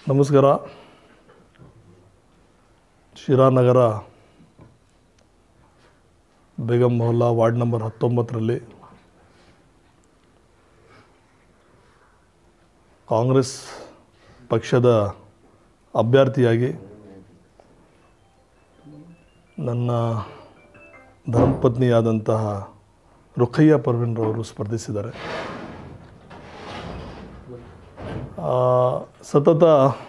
ನಮಸ್ಕಾರ Shiranagar Begum Mohalla ward number ಹತ್ತೊಂಬತ್ತರಲ್ಲಿ ಕಾಂಗ್ರೆಸ್ ಪಕ್ಷದ ಅಭ್ಯರ್ಥಿಯಾಗಿ ನನ್ನ ಧರ್ಮಪತ್ನಿಯಾದಂತಹ ರುಖಯ್ಯ ಪರ್ವಿನ್ರವರು ಸ್ಪರ್ಧಿಸಿದ್ದಾರೆ ಆ, ಸತತ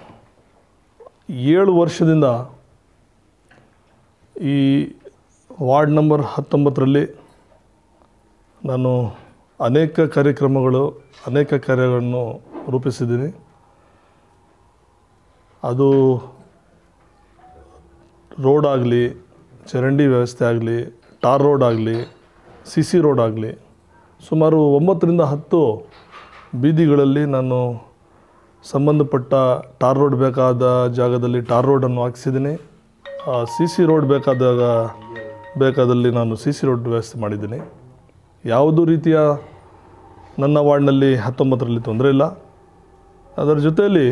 ಏಳು ವರ್ಷದಿಂದ ಈ ವಾರ್ಡ್ ನಂಬರ್ ಹತ್ತೊಂಬತ್ತರಲ್ಲಿ ನಾನು ಅನೇಕ ಕಾರ್ಯಕ್ರಮಗಳು ಅನೇಕ ಕಾರ್ಯಗಳನ್ನು ರೂಪಿಸಿದ್ದೀನಿ ಅದು ರೋಡ್ ಆಗಲಿ ಚರಂಡಿ ವ್ಯವಸ್ಥೆ ಆಗಲಿ ಟಾರ್ ರೋಡ್ ಆಗಲಿ ಸಿ ಸಿ ರೋಡ್ ಆಗಲಿ ಸುಮಾರು ಒಂಬತ್ತರಿಂದ ಹತ್ತು ಬೀದಿಗಳಲ್ಲಿ ನಾನು ಸಂಬಂಧಪಟ್ಟ ಟಾರ್ ರೋಡ್ ಬೇಕಾದ ಜಾಗದಲ್ಲಿ ಟಾರ್ ರೋಡನ್ನು ಹಾಕ್ಸಿದ್ದೀನಿ ಸಿ ಸಿ ರೋಡ್ ಬೇಕಾದಾಗ ಬೇಕಾದಲ್ಲಿ ನಾನು ಸಿ ಸಿ ರೋಡ್ ವ್ಯವಸ್ಥೆ ಮಾಡಿದ್ದೀನಿ ಯಾವುದೂ ರೀತಿಯ ನನ್ನ ವಾರ್ಡ್ನಲ್ಲಿ ಹತ್ತೊಂಬತ್ತರಲ್ಲಿ ತೊಂದರೆ ಇಲ್ಲ ಅದರ ಜೊತೆಯಲ್ಲಿ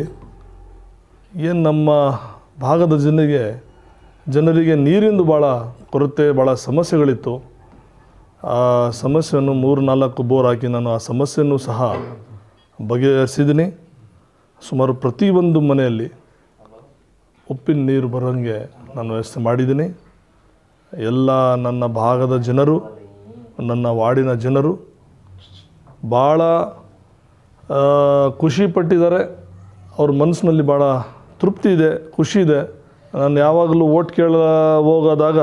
ಏನು ನಮ್ಮ ಭಾಗದ ಜನರಿಗೆ ಜನರಿಗೆ ನೀರಿಂದು ಭಾಳ ಕೊರತೆ ಭಾಳ ಸಮಸ್ಯೆಗಳಿತ್ತು ಆ ಸಮಸ್ಯೆಯನ್ನು ಮೂರು ನಾಲ್ಕು ಬೋರ್ ಹಾಕಿ ನಾನು ಆ ಸಮಸ್ಯೆಯನ್ನು ಸಹ ಬಗೆಹರಿಸಿದ್ದೀನಿ ಸುಮಾರು ಪ್ರತಿಯೊಂದು ಮನೆಯಲ್ಲಿ ಉಪ್ಪಿನ ನೀರು ಬರೋಂಗೆ ನಾನು ವ್ಯವಸ್ಥೆ ಮಾಡಿದ್ದೀನಿ ಎಲ್ಲ ನನ್ನ ಭಾಗದ ಜನರು ನನ್ನ ವಾರ್ಡಿನ ಜನರು ಭಾಳ ಆ, ಖುಷಿ ಪಟ್ಟಿದ್ದಾರೆ ಅವ್ರ ಮನಸ್ಸಿನಲ್ಲಿ ಭಾಳ ತೃಪ್ತಿ ಇದೆ ಖುಷಿ ಇದೆ ನಾನು ಯಾವಾಗಲೂ ಓಟ್ ಕೇಳ ಹೋಗೋದಾಗ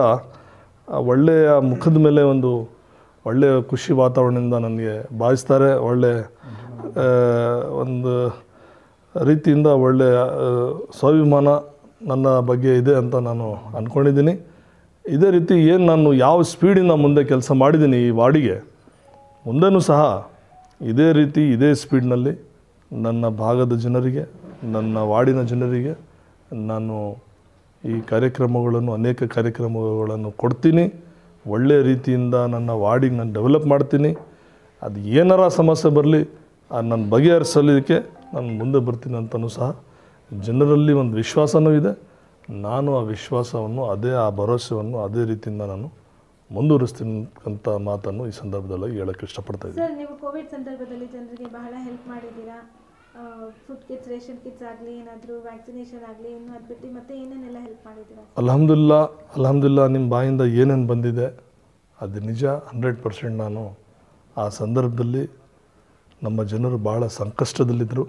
ಆ ಒಳ್ಳೆಯ ಮುಖದ ಮೇಲೆ ಒಂದು ಒಳ್ಳೆಯ ಖುಷಿ ವಾತಾವರಣದಿಂದ ನನಗೆ ಭಾವಿಸ್ತಾರೆ ಒಳ್ಳೆ ಆ, ಒಂದು ರೀತಿಯಿಂದ ಒಳ್ಳೆಯ ಆ, ಸ್ವಾಭಿಮಾನ ನನ್ನ ಬಗ್ಗೆ ಇದೆ ಅಂತ ನಾನು ಅಂದ್ಕೊಂಡಿದ್ದೀನಿ ಇದೇ ರೀತಿ ಏನು ನಾನು ಯಾವ ಸ್ಪೀಡಿಂದ ಮುಂದೆ ಕೆಲಸ ಮಾಡಿದ್ದೀನಿ ಈ ವಾರ್ಡಿಗೆ ಮುಂದೆನೂ ಸಹ ಇದೇ ರೀತಿ ಇದೇ ಸ್ಪೀಡ್ನಲ್ಲಿ ನನ್ನ ಭಾಗದ ಜನರಿಗೆ ನನ್ನ ವಾರ್ಡಿನ ಜನರಿಗೆ ನಾನು ಈ ಕಾರ್ಯಕ್ರಮಗಳನ್ನು ಅನೇಕ ಕಾರ್ಯಕ್ರಮಗಳನ್ನು ಕೊಡ್ತೀನಿ ಒಳ್ಳೆಯ ರೀತಿಯಿಂದ ನನ್ನ ವಾರ್ಡಿಗೆ ನಾನು ಡೆವಲಪ್ ಮಾಡ್ತೀನಿ ಅದು ಏನಾರ ಸಮಸ್ಯೆ ಬರಲಿ ಅದು ನಾನು ಬಗೆಹರಿಸಲಿಕ್ಕೆ ನಾನು ಮುಂದೆ ಬರ್ತೀನಿ ಅಂತಲೂ ಸಹ ಜನರಲ್ಲಿ ಒಂದು ವಿಶ್ವಾಸನೂ ಇದೆ ನಾನು ಆ ವಿಶ್ವಾಸವನ್ನು ಅದೇ ಆ ಭರವಸೆಯನ್ನು ಅದೇ ರೀತಿಯಿಂದ ನಾನು ಮುಂದುವರಿಸ್ತೀನಿ ಅಂತ ಮಾತನ್ನು ಈ ಸಂದರ್ಭದಲ್ಲಿ ಹೇಳಕ್ಕೆ ಇಷ್ಟಪಡ್ತಾ ಇದ್ದೀನಿ ಸರ್ ನೀವು ಕೋವಿಡ್ ಸಂದರ್ಭದಲ್ಲಿ ಜನರಿಗೆ ಬಹಳ ಹೆಲ್ಪ್ ಮಾಡಿದ್ದೀರಾ ಫುಡ್ ಕಿಟ್ಸ್ ರೇಷನ್ ಕಿಟ್ಸ್ ಆಗಲಿ ಏನಾದರೂ ವ್ಯಾಕ್ಸಿನೇಷನ್ ಆಗಲಿ ಇನ್ನು ಅದು ಬಿಟ್ಟು ಮತ್ತೆ ಏನೇನೆಲ್ಲ ಹೆಲ್ಪ್ ಮಾಡಿದ್ದೀರಾ ಅಲ್ಹಮ್ದುಲಿಲ್ಲಾ ಅಲ್ಹಮ್ದುಲಿಲ್ಲಾ ನಿಮ್ಮ ಬಾಯಿಂದ ಏನೇನು ಬಂದಿದೆ ಅದು ನಿಜ ಹಂಡ್ರೆಡ್ ಪರ್ಸೆಂಟ್ ನಾನು ಆ ಸಂದರ್ಭದಲ್ಲಿ ನಮ್ಮ ಜನರು ಭಾಳ ಸಂಕಷ್ಟದಲ್ಲಿದ್ದರು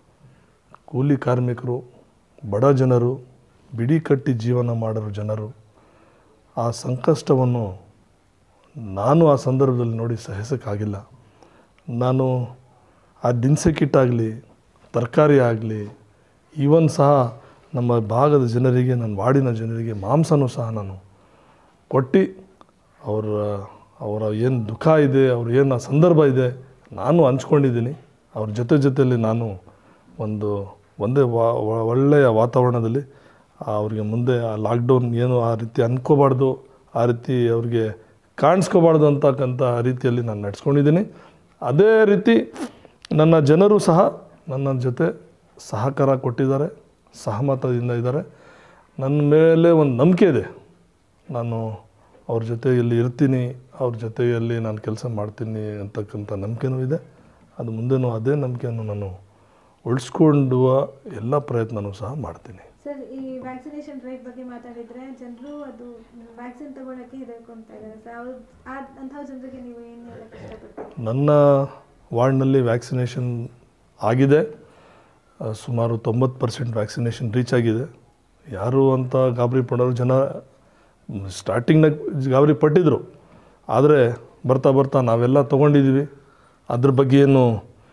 ಕೂಲಿ ಕಾರ್ಮಿಕರು ಬಡ ಜನರು ಬಿಡಿ ಕಟ್ಟಿ ಜೀವನ ಮಾಡೋರು ಜನರು ಆ ಸಂಕಷ್ಟವನ್ನು ನಾನು ಆ ಸಂದರ್ಭದಲ್ಲಿ ನೋಡಿ ಸಹಿಸೋಕ್ಕಾಗಿಲ್ಲ ನಾನು ಆ ದಿನಸಿ ಕಿಟ್ ಆಗಲಿ ತರಕಾರಿ ಆಗಲಿ ಈವನ್ ಸಹ ನಮ್ಮ ಭಾಗದ ಜನರಿಗೆ ನನ್ನ ವಾರ್ಡಿನ ಜನರಿಗೆ ಮಾಂಸನೂ ಸಹ ನಾನು ಕೊಟ್ಟು ಅವರ ಅವರ ಏನು ದುಃಖ ಇದೆ ಅವ್ರ ಏನು ಸಂದರ್ಭ ಇದೆ ನಾನು ಹಂಚ್ಕೊಂಡಿದ್ದೀನಿ ಅವ್ರ ಜೊತೆ ಜೊತೆಯಲ್ಲಿ ನಾನು ಒಂದು ಒಂದೇ ವಾ ವ- ಒಳ್ಳೆಯ ವಾತಾವರಣದಲ್ಲಿ ಅವ್ರಿಗೆ ಮುಂದೆ ಆ ಲಾಕ್ಡೌನ್ ಏನು ಆ ರೀತಿ ಅನ್ಕೋಬಾರ್ದು ಆ ರೀತಿ ಅವ್ರಿಗೆ ಕಾಣಿಸ್ಕೋಬಾರ್ದು ಅಂತಕ್ಕಂಥ ರೀತಿಯಲ್ಲಿ ನಾನು ನಡ್ಸ್ಕೊಂಡಿದ್ದೀನಿ ಅದೇ ರೀತಿ ನನ್ನ ಜನರು ಸಹ ನನ್ನ ಜೊತೆ ಸಹಕಾರ ಕೊಟ್ಟಿದ್ದಾರೆ ಸಹಮತದಿಂದ ಇದ್ದಾರೆ ನನ್ನ ಮೇಲೆ ಒಂದು ನಂಬಿಕೆ ಇದೆ ನಾನು ಅವ್ರ ಜೊತೆಯಲ್ಲಿ ಇರ್ತೀನಿ ಅವ್ರ ಜೊತೆಯಲ್ಲಿ ನಾನು ಕೆಲಸ ಮಾಡ್ತೀನಿ ಅಂತಕ್ಕಂಥ ನಂಬಿಕೆನೂ ಇದೆ ಅದು ಮುಂದೆನೂ ಅದೇ ನಂಬಿಕೆಯನ್ನು ನಾನು ಉಳಿಸ್ಕೊಂಡುವ ಎಲ್ಲ ಪ್ರಯತ್ನನೂ ಸಹ ಮಾಡ್ತೀನಿ ಸರ್ ಈ ವ್ಯಾಕ್ಸಿನೇಷನ್ ಡ್ರೈವ್ ಬಗ್ಗೆ ಮಾತಾಡಿದ್ರೆ ಜನರು ಅದು ವ್ಯಾಕ್ಸಿನ್ ತಗೊಳ್ಳೋಕ್ಕೆ ಹೆದರ್ಕೊಂತ ಇದ್ದಾರೆ ಸರ್ ಅವ್ರು ಆ ಅಂತಹ ಜನರಿಗೆ ನೀವು ಏನು ಹೇಳಕ್ಕೆ ಇಷ್ಟಪಡ್ತೀರಿ ನನ್ನ ವಾರ್ಡ್ನಲ್ಲಿ ವ್ಯಾಕ್ಸಿನೇಷನ್ ಆಗಿದೆ ಆ, ಸುಮಾರು ತೊಂಬತ್ತು ಪರ್ಸೆಂಟ್ ವ್ಯಾಕ್ಸಿನೇಷನ್ ರೀಚ್ ಆಗಿದೆ ಯಾರು ಅಂತ ಗಾಬರಿ ಪಡೋರು ಜನ ಸ್ಟಾರ್ಟಿಂಗ್ನಾಗ ಗಾಬರಿ ಪಟ್ಟಿದ್ರು ಆದರೆ ಬರ್ತಾ ಬರ್ತಾ ನಾವೆಲ್ಲ ತೊಗೊಂಡಿದ್ದೀವಿ ಅದ್ರ ಬಗ್ಗೆ ಏನು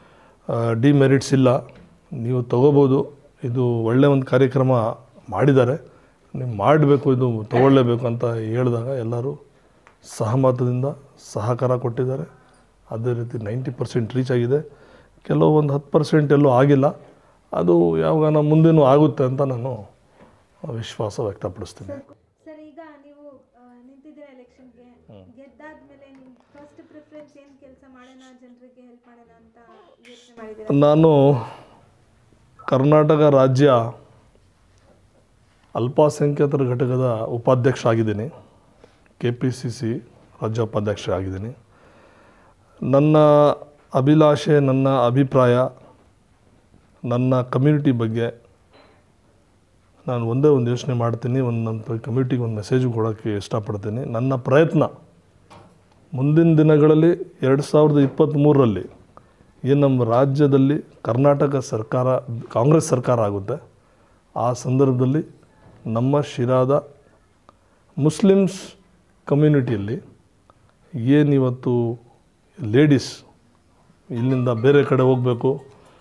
ಡಿಮೆರಿಟ್ಸ್ ಇಲ್ಲ ನೀವು ತೊಗೋಬೋದು ಇದು ಒಳ್ಳೆಯ ಒಂದು ಕಾರ್ಯಕ್ರಮ ಮಾಡಿದ್ದಾರೆ ನೀವು ಮಾಡಬೇಕು ಇದು ತೊಗೊಳ್ಳೇಬೇಕು ಅಂತ ಹೇಳಿದಾಗ ಎಲ್ಲರೂ ಸಹಮತದಿಂದ ಸಹಕಾರ ಕೊಟ್ಟಿದ್ದಾರೆ ಅದೇ ರೀತಿ ನೈಂಟಿ ಪರ್ಸೆಂಟ್ ರೀಚ್ ಆಗಿದೆ ಕೆಲವೊಂದು ಹತ್ತು ಪರ್ಸೆಂಟ್ ಎಲ್ಲೂ ಆಗಿಲ್ಲ ಅದು ಯಾವಾಗ ಮುಂದೇನೂ ಆಗುತ್ತೆ ಅಂತ ನಾನು ವಿಶ್ವಾಸ ವ್ಯಕ್ತಪಡಿಸ್ತೀನಿ ಸರ್ ಸರ್ ಈಗ ನೀವು ಆ, ನಿಂತಿದ್ದೀರಾ ಎಲೆಕ್ಷನ್ಗೆ ಗೆದ್ದಾದ್ಮೇಲೆ ನಿಮ್ಮ ಫಸ್ಟ್ ಪ್ರಿಫರೆನ್ಸ್ ಏನು ಕೆಲಸ ಮಾಡೋಣ ಜನರಿಗೆ ಹೆಲ್ಪ್ ಮಾಡೋಣ ಅಂತ ಯೋಚನೆ ಮಾಡಿದ್ದೀರಾ ನಾನು ಕರ್ನಾಟಕ ರಾಜ್ಯ ಅಲ್ಪಸಂಖ್ಯಾತರ ಘಟಕದ ಉಪಾಧ್ಯಕ್ಷ ಆಗಿದ್ದೀನಿ ಕೆ ಪಿ ಸಿ ಸಿ ರಾಜ್ಯ ಉಪಾಧ್ಯಕ್ಷ ಆಗಿದ್ದೀನಿ ನನ್ನ ಅಭಿಲಾಷೆ ನನ್ನ ಅಭಿಪ್ರಾಯ ನನ್ನ ಕಮ್ಯುನಿಟಿ ಬಗ್ಗೆ ನಾನು ಒಂದೇ ಒಂದು ಯೋಚನೆ ಮಾಡ್ತೀನಿ ಒಂದು ನನ್ನ ಕಮ್ಯುನಿಟಿಗೆ ಒಂದು ಮೆಸೇಜ್ ಕೊಡೋಕ್ಕೆ ಇಷ್ಟಪಡ್ತೀನಿ ನನ್ನ ಪ್ರಯತ್ನ ಮುಂದಿನ ದಿನಗಳಲ್ಲಿ ಎರಡು ಸಾವಿರದ ಇಪ್ಪತ್ತ್ಮೂರರಲ್ಲಿ ಏನು ನಮ್ಮ ರಾಜ್ಯದಲ್ಲಿ ಕರ್ನಾಟಕ ಸರ್ಕಾರ ಕಾಂಗ್ರೆಸ್ ಸರ್ಕಾರ ಆಗುತ್ತೆ ಆ ಸಂದರ್ಭದಲ್ಲಿ ನಮ್ಮ ಶಿರಾದ ಮುಸ್ಲಿಮ್ಸ್ ಕಮ್ಯುನಿಟಿಯಲ್ಲಿ ಏನಿವತ್ತು ಲೇಡೀಸ್ ಇಲ್ಲಿಂದ ಬೇರೆ ಕಡೆ ಹೋಗಬೇಕು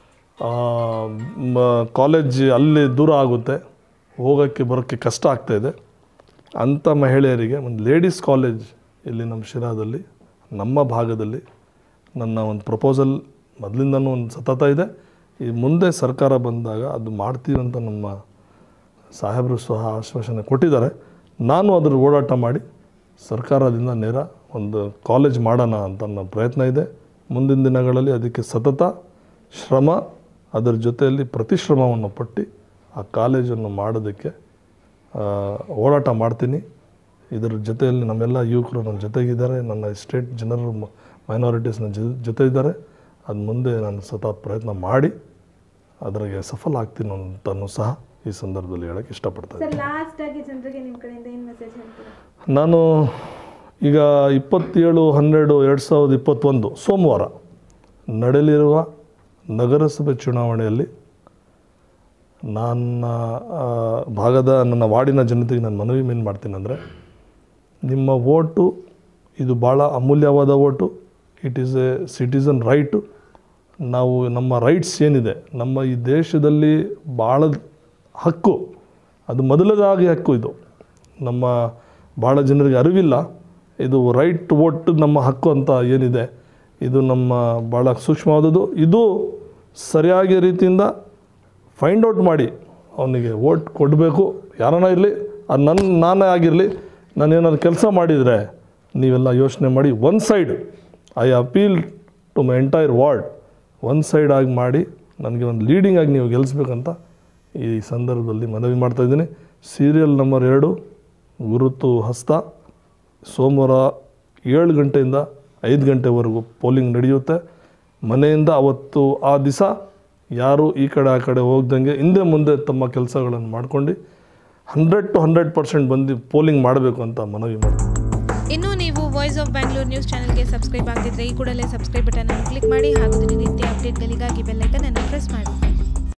ಕಾಲೇಜ್ ಅಲ್ಲಿ ದೂರ ಆಗುತ್ತೆ ಹೋಗೋಕ್ಕೆ ಬರೋಕ್ಕೆ ಕಷ್ಟ ಆಗ್ತಾಯಿದೆ ಅಂಥ ಮಹಿಳೆಯರಿಗೆ ಒಂದು ಲೇಡೀಸ್ ಕಾಲೇಜ್ ಇಲ್ಲಿ ನಮ್ಮ ಶಿರಾದಲ್ಲಿ ನಮ್ಮ ಭಾಗದಲ್ಲಿ ನನ್ನ ಒಂದು ಪ್ರಪೋಸಲ್ ಮೊದಲಿಂದನೂ ಒಂದು ಸತತ ಇದೆ ಈ ಮುಂದೆ ಸರ್ಕಾರ ಬಂದಾಗ ಅದು ಮಾಡ್ತೀವಿ ಅಂತ ನಮ್ಮ ಸಾಹೇಬರು ಸಹ ಆಶ್ವಾಸನೆ ಕೊಟ್ಟಿದ್ದಾರೆ ನಾನು ಅದ್ರ ಓಡಾಟ ಮಾಡಿ ಸರ್ಕಾರದಿಂದ ನೇರ ಒಂದು ಕಾಲೇಜ್ ಮಾಡೋಣ ಅಂತ ನನ್ನ ಪ್ರಯತ್ನ ಇದೆ ಮುಂದಿನ ದಿನಗಳಲ್ಲಿ ಅದಕ್ಕೆ ಸತತ ಶ್ರಮ ಅದರ ಜೊತೆಯಲ್ಲಿ ಪ್ರತಿಶ್ರಮವನ್ನು ಪಟ್ಟು ಆ ಕಾಲೇಜನ್ನು ಮಾಡೋದಕ್ಕೆ ಆ, ಓಡಾಟ ಮಾಡ್ತೀನಿ ಇದರ ಜೊತೆಯಲ್ಲಿ ನಮ್ಮೆಲ್ಲ ಯುವಕರು ನನ್ನ ಜೊತೆಗಿದ್ದಾರೆ ನನ್ನ ಸ್ಟೇಟ್ ಜನರಲ್ ಮೈನಾರಿಟೀಸ್ ನನ್ನ ಜೊ- ಜೊತೆ ಇದ್ದಾರೆ ಅದು ಮುಂದೆ ನಾನು ಸತತ ಪ್ರಯತ್ನ ಮಾಡಿ ಅದರಿಗೆ ಸಫಲ ಆಗ್ತೀನಿ ಅಂತಲೂ ಸಹ ಈ ಸಂದರ್ಭದಲ್ಲಿ ಹೇಳೋಕ್ಕೆ ಇಷ್ಟಪಡ್ತೀನಿ ಸರ್ ಲಾಸ್ಟ್ ಆಗಿ ಜನರಿಗೆ ನಿಮ್ಮ ಕಡೆಯಿಂದ ಏನು ಮೆಸೇಜ್ ಹೇಳ್ತೀರಾ ನಾನು ಈಗ ಇಪ್ಪತ್ತೇಳು ಹನ್ನೆರಡು ಎರಡು ಸಾವಿರದ ಇಪ್ಪತ್ತೊಂದು ಸೋಮವಾರ ನಡೆಯಲಿರುವ ನಗರಸಭೆ ಚುನಾವಣೆಯಲ್ಲಿ ನನ್ನ ಆ, ಭಾಗದ ನನ್ನ ವಾರ್ಡಿನ ಜನತೆಗೆ ನಾನು ಮನವಿ ಏನು ಮಾಡ್ತೀನಿ ಅಂದರೆ ನಿಮ್ಮ ಓಟು ಇದು ಭಾಳ ಅಮೂಲ್ಯವಾದ vote it is a citizen right ನಾವು ನಮ್ಮ ರೈಟ್ಸ್ ಏನಿದೆ ನಮ್ಮ ಈ ದೇಶದಲ್ಲಿ ಭಾಳ ಹಕ್ಕು ಅದು ಮೊದಲದಾಗಿ ಹಕ್ಕು ಇದು ನಮ್ಮ ಭಾಳ ಜನರಿಗೆ ಅರಿವಿಲ್ಲ ಇದು ರೈಟ್ ವೋಟ್ ನಮ್ಮ ಹಕ್ಕು ಅಂತ ಏನಿದೆ ಇದು ನಮ್ಮ ಭಾಳ ಸೂಕ್ಷ್ಮವಾದದ್ದು ಇದು ಸರಿಯಾಗಿ ರೀತಿಯಿಂದ ಫೈಂಡ್ ಔಟ್ ಮಾಡಿ ಅವನಿಗೆ ವೋಟ್ ಕೊಡಬೇಕು ಯಾರನ್ನ ಇರಲಿ ಅದು ನನ್ನ ನಾನೇ ಆಗಿರಲಿ ನಾನು ಏನಾದ್ರು ಕೆಲಸ ಮಾಡಿದರೆ ನೀವೆಲ್ಲ ಯೋಚನೆ ಮಾಡಿ one side I appeal to my entire ward one side ಆಗಿ ಮಾಡಿ ನನಗೆ ಒಂದು ಲೀಡಿಂಗ್ ಆಗಿ ನೀವು ಗೆಲ್ಲಿಸ್ಬೇಕಂತ ಈ ಸಂದರ್ಭದಲ್ಲಿ ಮನವಿ ಮಾಡ್ತಾಯಿದ್ದೀನಿ ಸೀರಿಯಲ್ ನಂಬರ್ ಎರಡು ಗುರುತು ಹಸ್ತ ಸೋಮವಾರ ಏಳು ಗಂಟೆಯಿಂದ ಐದು ಗಂಟೆವರೆಗೂ ಪೋಲಿಂಗ್ ನಡೆಯುತ್ತೆ ಮನೆಯಿಂದ ಅವತ್ತು ಆ ದಿವಸ ಯಾರು ಈ ಕಡೆ ಆ ಕಡೆ ಹೋಗ್ದಂಗೆ ಹಿಂದೆ ಮುಂದೆ ತಮ್ಮ ಕೆಲಸಗಳನ್ನು ಮಾಡ್ಕೊಂಡು ಹಂಡ್ರೆಡ್ ಟು ಹಂಡ್ರೆಡ್ ಪರ್ಸೆಂಟ್ ಬಂದು ಪೋಲಿಂಗ್ ಮಾಡಬೇಕು ಅಂತ ಮನವಿ ಮಾಡ್ತೀನಿ ಇನ್ನು ನೀವು ವಾಯ್ಸ್ ಆಫ್ ಬ್ಯಾಂಗ್ಳೂರ್ ನ್ಯೂಸ್ ಚಾನೆಲ್ಗೆ ಸಬ್ಸ್ಕ್ರೈಬ್ ಆಗದಿದ್ದರೆ ಈ ಕೂಡಲೇ ಸಬ್ಸ್ಕ್ರೈಬ್ ಬಟನ್ ಅನ್ನು ಕ್ಲಿಕ್ ಮಾಡಿ ಹಾಗೂ ದಿನನಿತ್ಯ ಅಪ್ಡೇಟ್ಗಳಿಗಾಗಿ ಬೆಲ್ಲೈಕನ್ ಅನ್ನು ಪ್ರೆಸ್ ಮಾಡಿ